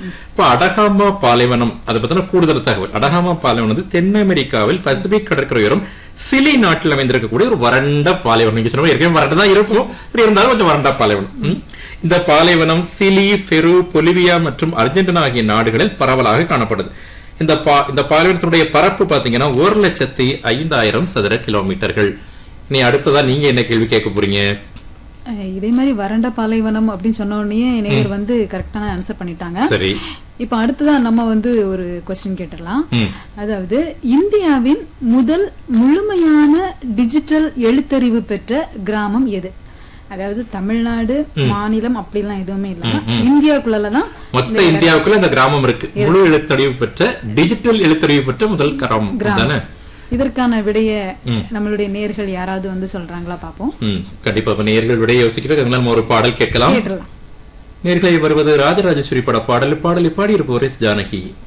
இப்ப அடகாமா பாலைவனம் அதை பத்தின கூடுதல் தகவல் அடகாமா பாலைவனம் வந்து தென் அமெரிக்காவில் பசிபிக் கடற்கரையோரம் சிலி நாட்டில் அமைந்திருக்கக்கூடிய ஒரு வறண்ட பாலைவனம் நீங்க சொன்ன மாதிரி ஏற்கனவே வறண்டு தான் இருக்கும் சரி இருந்தாலும் கொஞ்சம் வறண்ட பாலைவனம் ம். இந்த பாலைவனம் சிலி பெரு பொலிவியா மற்றும் அர்ஜென்டினா ஆகிய நாடுகளில் பரவலாக காணப்படுது இந்த பா இந்த பாலைவனத்தினுடைய பரப்பு பாத்தீங்கன்னா ஒரு லட்சத்தி ஐந்தாயிரம் சதுர கிலோமீட்டர்கள் நீ அடுத்ததா நீங்க என்ன கேள்வி கேட்க போறீங்க அஹ் இதே மாதிரி வறண்ட பாலைவனம் அப்படின்னு சொன்ன உடனே நேயர் வந்து கரெக்டான ஆன்சர் பண்ணிட்டாங்க சரி இப்ப அடுத்ததா நம்ம வந்து ஒரு கொஸ்டின் கேட்டுடலாம் ம். அதாவது இந்தியாவின் முதல் முழுமையான டிஜிட்டல் எழுத்தறிவு பெற்ற கிராமம் எது அதாவது தமிழ்நாடு மாநிலம் அப்படிலாம் எதுவுமே இல்ல இந்தியாவுக்குள்ளதான் மொத்த இந்தியாவுக்குள்ள இந்த கிராமம் இருக்கு முழு எழுத்தறிவு பெற்ற டிஜிட்டல் எழுத்தறிவு பெற்ற முதல் கிராமம் தானே இதற்கான விடைய நம்மளுடைய நேர்கள் யாராவது வந்து சொல்றாங்களா பாப்போம் ம் கண்டிப்பா இப்ப நேர்கள் விட யோசிக்கிறது அதனால நம்ம ஒரு பாடல் கேட்கலாம் கேட்டுடலாம் நேர்களை வருவது ராஜராஜேஸ்வரி பட பாடல் பாடலை பாடி இருப்பவர் எஸ் ஜானகி